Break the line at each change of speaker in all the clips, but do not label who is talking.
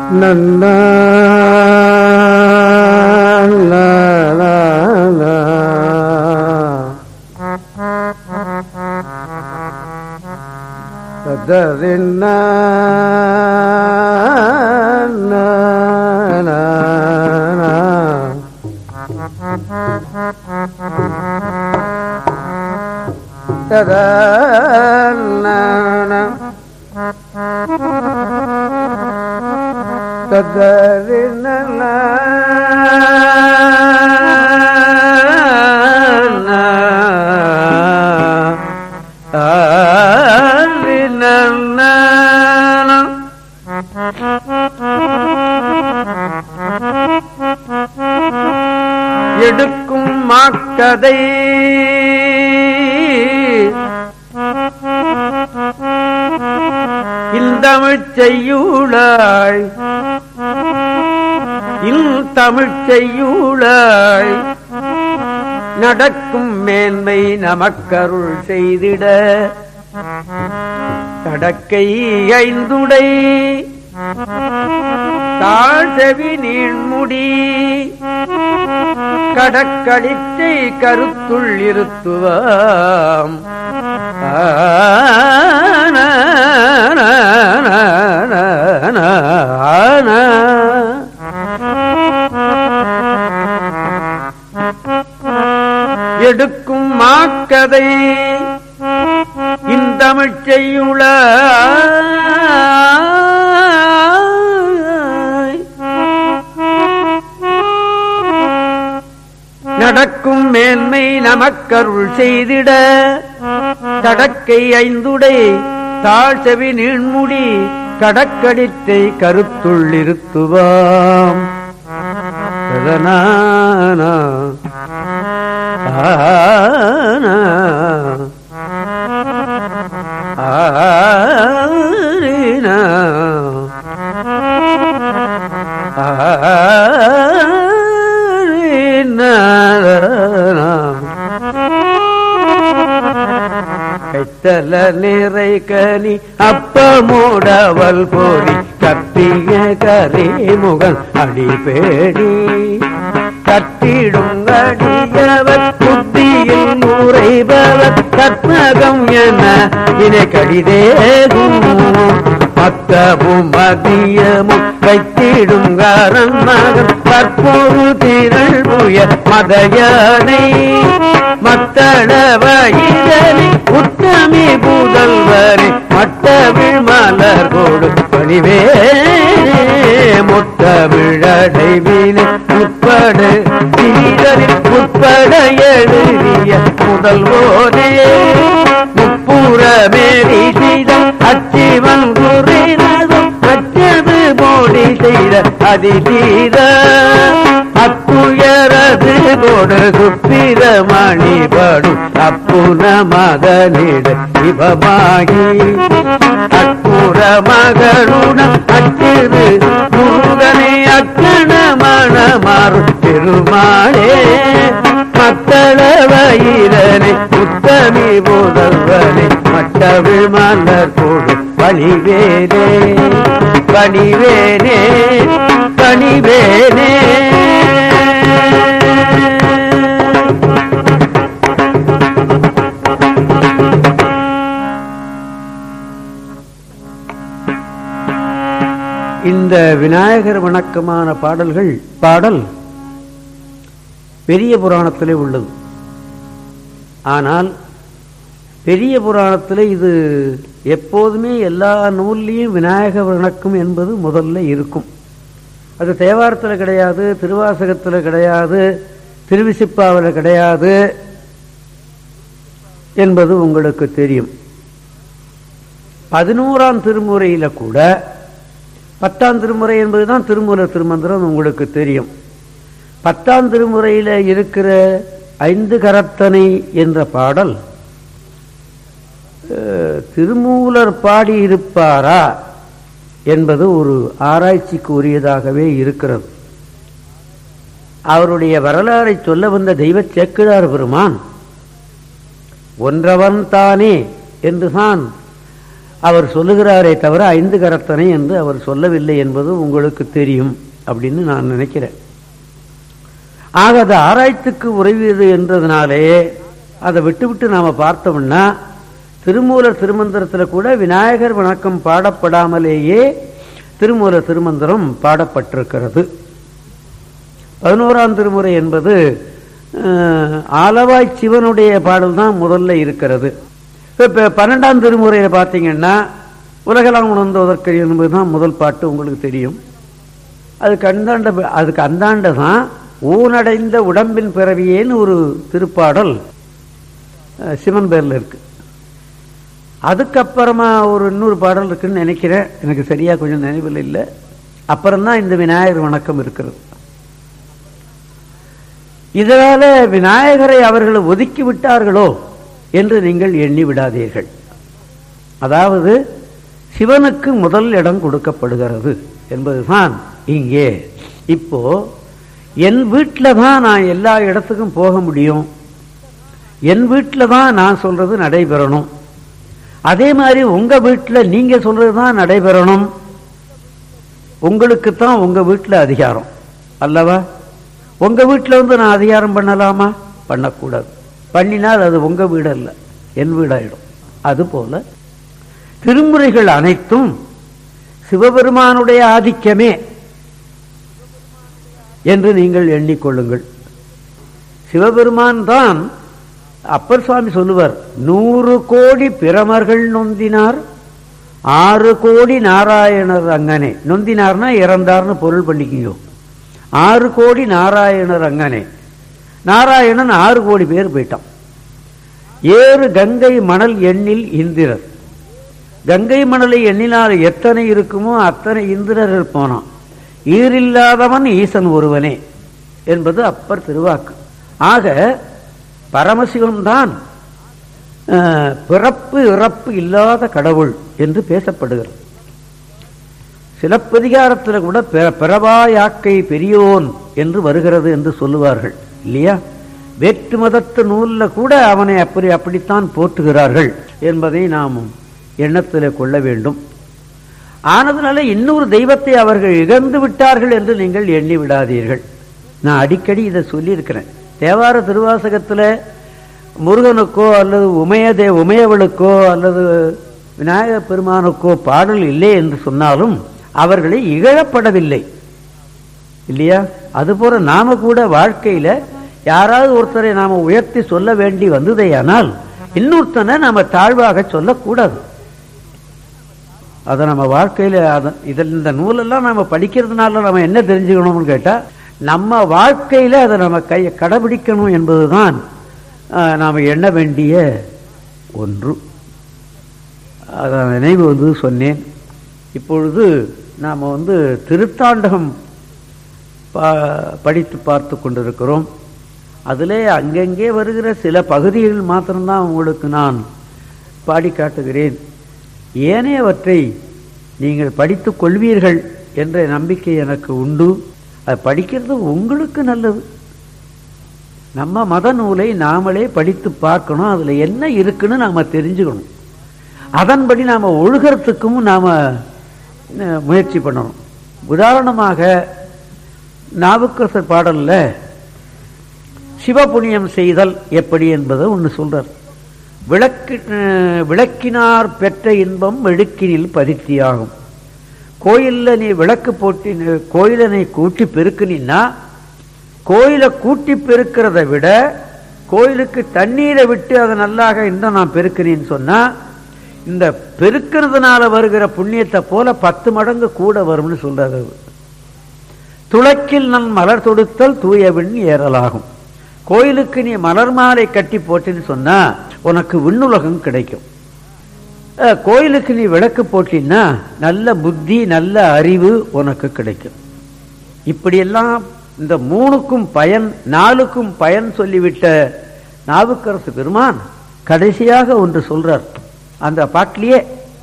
நன்னா லா, லா, லா. ததறின்ன நா, நா, நா. ததறின்ன நா. ததறின்ன நா, நா. ததறின்ன நா. எடுக்கும் மாக்கதை இந்தமிழ் செய்யுளாய் இல் தமிழ் செய்யுளாய் நடக்கும் மேன்மை நமக்கருள் செய்திட தடக்கை ஐந்துடை தாழ்செவி நீழ்முடி கடற்களிற்றை கருத்துள் இருத்துவாம் ஆன, ஆன. எடுக்கும் மாக்கதை இந்தமிழ் செய்யுள நடக்கும் மேன்மை நமக்கருள் செய்திட தடக்கை ஐந்துடை தாழ்செவி நீண்முடி கடற்கடித்தை கருத்துள் இருத்துவாம் ததனானா. ஆனா. ஆரீனா. ஆரீனா. கைத்தல நிறை கனி அப்பமூடவல் போரி கத்திய கரே முகன் அடிபேடி கட்டிடும் அடியவர் புத்தியில் நுரைபவர் கற்பகம் என இனை கடிதேகும் மத்தமும் மதியமும் வைத்திடும் காரன் மகன் தற்போது திரள் புய மதயானை மத்தள வயிறலி உத்தமி புதல்வரே மட்டவிழ் மலர் கோடு பணிவே முத்தமிழடைவினை உட்பட சீதரில் உட்பட எழுதிய முதல்வோனே முப்புறமேறி செய்த அச்சிவன் குறைனதும் அச்சது மோடி செய்த அதிதீர அத்துயரது கொடு சுப்பிர மணி படும் அப்புன மதனிட சிவமாகி அற்புற மகளுடன் அச்சிறு முருகனை அக்கண மணமாறு திருமாளே மத்தள வயிறனை உத்தமி முதல்வனை மட்டவிழ் மலர் போடு பணிவேனே பணிவேனே பணிவேனே இந்த விநாயகர் வணக்கமான பாடல்கள் பாடல் பெரிய புராணத்திலே உள்ளது ஆனால் பெரிய புராணத்தில் இது எப்போதுமே எல்லா நூல்லையும் விநாயகர் வணக்கம் என்பது முதல்ல இருக்கும் அது தேவாரத்தில் கிடையாது திருவாசகத்தில் கிடையாது திருவிசிப்பாவில் கிடையாது என்பது உங்களுக்கு தெரியும் பதினோராம் திருமுறையில் கூட பத்தாம் திருமுறை என்பதுதான் திருமூல திருமந்திரம் உங்களுக்கு தெரியும் பத்தாம் திருமுறையில் இருக்கிற ஐந்து கரத்தனை என்ற பாடல் அஹ், திருமூலர் பாடியிருப்பாரா என்பது ஒரு ஆராய்ச்சிக்கு உரியதாகவே இருக்கிறது அவருடைய வரலாறை சொல்ல வந்த தெய்வ சேக்கிழார் பெருமான் ஒன்றவன் தானே என்றுதான் அவர் சொல்லுகிறாரே தவிர ஐந்து கரத்தனை என்று அவர் சொல்லவில்லை என்பது உங்களுக்கு தெரியும் அப்படின்னு நான் நினைக்கிறேன் ஆக அது ஆராய்ச்சிக்கு உறைவியது என்றதுனாலே அதை விட்டு விட்டு நாம பார்த்தோம்னா திருமூலர் திருமந்திரத்தில் கூட விநாயகர் வணக்கம் பாடப்படாமலேயே திருமூலர் திருமந்திரம் பாடப்பட்டிருக்கிறது பதினோராம் திருமுறை என்பது அஹ், ஆலவாய் சிவனுடைய பாடல் தான் முதல்ல இருக்கிறது இப்போ பன்னெண்டாம் திருமுறையில் பார்த்தீங்கன்னா உலகெல்லாம் உணர்ந்ததற்கு என்பது தான் முதல் பாட்டு உங்களுக்கு தெரியும் அதுக்கு அந்தாண்ட அதுக்கு அந்தாண்ட தான் ஊனடைந்த உடம்பின் பிறவியேன்னு ஒரு திருப்பாடல் அஹ், சிவன் பேரில் இருக்கு அதுக்கப்புறமா ஒரு இன்னொரு பாடல் இருக்குன்னு நினைக்கிறேன் எனக்கு சரியா கொஞ்சம் நினைவில் இல்லை அப்புறம்தான் இந்த விநாயகர் வணக்கம் இருக்கிறது இதனால விநாயகரை அவர்கள் ஒதுக்கி விட்டார்களோ என்று நீங்கள் எண்ணி விடாதீர்கள் அதாவது சிவனுக்கு முதல் இடம் கொடுக்கப்படுகிறது என்பதுதான் இங்கே இப்போ என் வீட்டில் தான் நான் எல்லா இடத்துக்கும் போக முடியும் என் வீட்டில் தான் நான் சொல்றது நடைபெறணும் அதே மாதிரி உங்க வீட்டில் நீங்க சொல்றது தான் நடைபெறணும் உங்களுக்கு தான் உங்க வீட்டில் அதிகாரம் அல்லவா உங்க வீட்டில் வந்து நான் அதிகாரம் பண்ணலாமா பண்ணக்கூடாது பண்ணினால் அது உங்க வீடு அல்ல என் வீடாயிடும் அதுபோல திருமுறைகள் அனைத்தும் சிவபெருமானுடைய ஆதிக்கமே என்று நீங்கள் எண்ணிக்கொள்ளுங்கள் சிவபெருமான் தான் அப்பர் சுவாமி சொல்லுவார் நூறு கோடி பிரமர்கள் நொந்தினார் ஆறு கோடி நாராயணர் அங்கனே நொந்தினார்னா இறந்தார்னு பொருள் பண்ணிக்கியோ ஆறு கோடி நாராயணர் அங்கனே நாராயணன் ஆறு கோடி பேர் போயிட்டான் ஏறு கங்கை மணல் எண்ணில் இந்திரர் கங்கை மணலை எண்ணினால் எத்தனை இருக்குமோ அத்தனை இந்திரர்கள் போனான் ஈரில்லாதவன் ஈசன் ஒருவனே என்பது அப்பர் திருவாக்கு ஆக பரமசிவன் தான் அஹ், பிறப்பு இறப்பு இல்லாத கடவுள் என்று பேசப்படுகிறது சிலப்பதிகாரத்தில் கூட பிற- பிறவா யாக்கை பெரியோன் என்று வருகிறது என்று சொல்லுவார்கள் இல்லையா வேற்று மதத்து நூலில் கூட அவனை அப்படி அப்படித்தான் போற்றுகிறார்கள் என்பதை நாம் எண்ணத்தில் கொள்ள வேண்டும் ஆனதுனால இன்னொரு தெய்வத்தை அவர்கள் இழந்து விட்டார்கள் என்று நீங்கள் எண்ணி விடாதீர்கள் நான் அடிக்கடி இதை சொல்லியிருக்கிறேன் தேவார திருவாசகத்தில் முருகனுக்கோ அல்லது உமையதே உமையவளுக்கோ அல்லது விநாயக பெருமானுக்கோ பாடல் இல்லை என்று சொன்னாலும் அவர்களை இகழப்படவில்லை இல்லையா அதுபோல நாம கூட வாழ்க்கையில யாராவது ஒருத்தரை நாம உயர்த்தி சொல்ல வேண்டி வந்ததேயானால் இன்னொருத்தனை நாம தாழ்வாக சொல்லக்கூடாது அதை நம்ம வாழ்க்கையில அத- இதில் இந்த நூலெல்லாம் நம்ம படிக்கிறதுனால நம்ம என்ன தெரிஞ்சுக்கணும்னு கேட்டா நம்ம வாழ்க்கையில அதை நம்ம கை கடைபிடிக்கணும் என்பதுதான் ஆஹ், நாம எண்ண வேண்டிய ஒன்று அதை நினைவு வந்து சொன்னேன் இப்பொழுது நாம் வந்து திருத்தாண்டகம் பா- படித்து பார்த்து கொண்டிருக்கிறோம் அதிலே அங்கங்கே வருகிற சில பகுதிகள் மாத்திரம்தான் உங்களுக்கு நான் பாடி காட்டுகிறேன் ஏனையவற்றை நீங்கள் படித்துக் கொள்வீர்கள் என்ற நம்பிக்கை எனக்கு உண்டு அது படிக்கிறது உங்களுக்கு நல்லது நம்ம மத நூலை நாமளே படித்து பார்க்கணும் அதுல என்ன இருக்குன்னு நாம தெரிஞ்சுக்கணும் அதன்படி நாம ஒழுகிறதுக்கும் நாம அஹ், முயற்சி பண்ணணும் உதாரணமாக நாவுக்கரசர் பாடல்ல சிவபுண்ணியம் செய்தல் எப்படி என்பதை ஒன்று சொல்றார் விளக்கு அஹ், விளக்கினார் பெற்ற இன்பம் வெடுக்கினில் பதித்தியாகும் கோயில்ல நீ விளக்கு போட்டி கோயிலை நீ கூட்டி பெருக்குனீன்னா கோயிலை கூட்டி பெருக்கிறத விட கோயிலுக்கு தண்ணீரை விட்டு அதை நல்லாக இன்னும் நான் பெருக்கினேன்னு சொன்னா இந்த பெருக்கிறதுனால வருகிற புண்ணியத்தை போல பத்து மடங்கு கூட வரும்னு சொல்றாரு அவர். துளக்கில் நன் மலர் தொடுத்தல் தூய விண் ஏறலாகும் கோயிலுக்கு நீ மலர் மாலை கட்டி போட்டுன்னு சொன்னா உனக்கு விண்ணுலகம் கிடைக்கும் அஹ், கோயிலுக்கு நீ விளக்கு போட்டின்னா நல்ல புத்தி நல்ல அறிவு உனக்கு கிடைக்கும் இப்படியெல்லாம் இந்த மூணுக்கும் பயன் நாலுக்கும் பயன் சொல்லிவிட்ட நாவுக்கரசு பெருமான் கடைசியாக ஒன்று சொல்றார் அந்த பாட்டிலேயே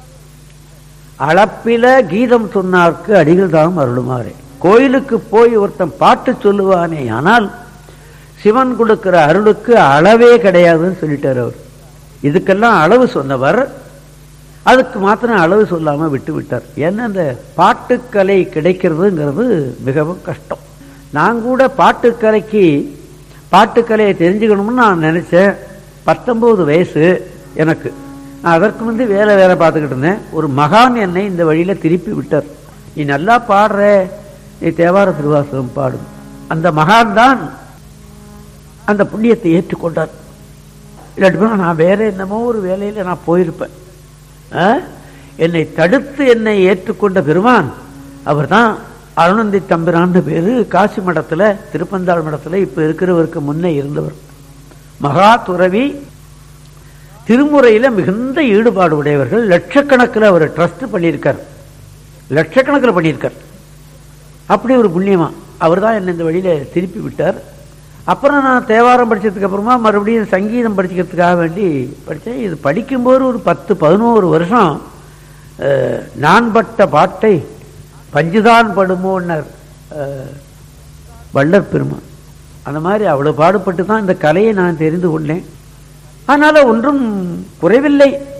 அளப்பில கீதம் சொன்னார்க்கு அடிகள் தாம் அருளுமாறே கோயிலுக்கு போய் ஒருத்தன் பாட்டு சொல்லுவானே ஆனால் சிவன் கொடுக்கிற அருளுக்கு அளவே கிடையாதுன்னு சொல்லிட்டார் அவர் இதுக்கெல்லாம் அளவு சொன்னவர் அதுக்கு மாத்திரம் அளவு சொல்லாம விட்டு விட்டார் ஏன்னா அந்த பாட்டுக்கலை கிடைக்கிறதுங்கிறது மிகவும் கஷ்டம் நான் கூட பாட்டுக்கலைக்கு பாட்டுக்கலையை தெரிஞ்சுக்கணும்னு நான் நினைச்சேன் பத்தொன்பது வயசு எனக்கு நான் அதற்கு வந்து வேலை வேலை பார்த்துக்கிட்டு இருந்தேன் ஒரு மகான் என்னை இந்த வழியில திருப்பி விட்டார் நீ நல்லா பாடுற நீ தேவார திருவாசகம் பாடும் அந்த மகான் தான் அந்த புண்ணியத்தை ஏற்றுக்கொண்டார் இல்லாட்டி போனா நான் வேற என்னமோ ஒரு வேலையில நான் போயிருப்பேன் ஆ? என்னை தடுத்து என்னை ஏற்றுக்கொண்ட பெருமான் அவர்தான் அருணந்தி தம்பிரான்னு பேரு காசி மடத்துல திருப்பந்தாள் மடத்துல இப்ப இருக்கிறவருக்கு முன்னே இருந்தவர் மகா துறவி திருமுறையில மிகுந்த ஈடுபாடு உடையவர்கள் லட்சக்கணக்கில் அவர் ட்ரஸ்ட் பண்ணியிருக்கார் லட்சக்கணக்கில் பண்ணியிருக்கார் அப்படி ஒரு புண்ணியமா அவர் தான் என்னை இந்த வழியில திருப்பி விட்டார் அப்புறம் நான் தேவாரம் படிச்சதுக்கு அப்புறமா மறுபடியும் சங்கீதம் படிச்சுக்கிறதுக்காக வேண்டி படித்தேன் இது படிக்கும்போது ஒரு பத்து பதினோரு வருஷம் அஹ், நான் பட்ட பாட்டை பஞ்சுதான் படுமோன்னர் அஹ், வள்ளற் பெருமான் அந்த மாதிரி அவ்வளவு பாடுபட்டு தான் இந்த கலையை நான் தெரிந்து கொண்டேன் அதனால ஒன்றும் குறைவில்லை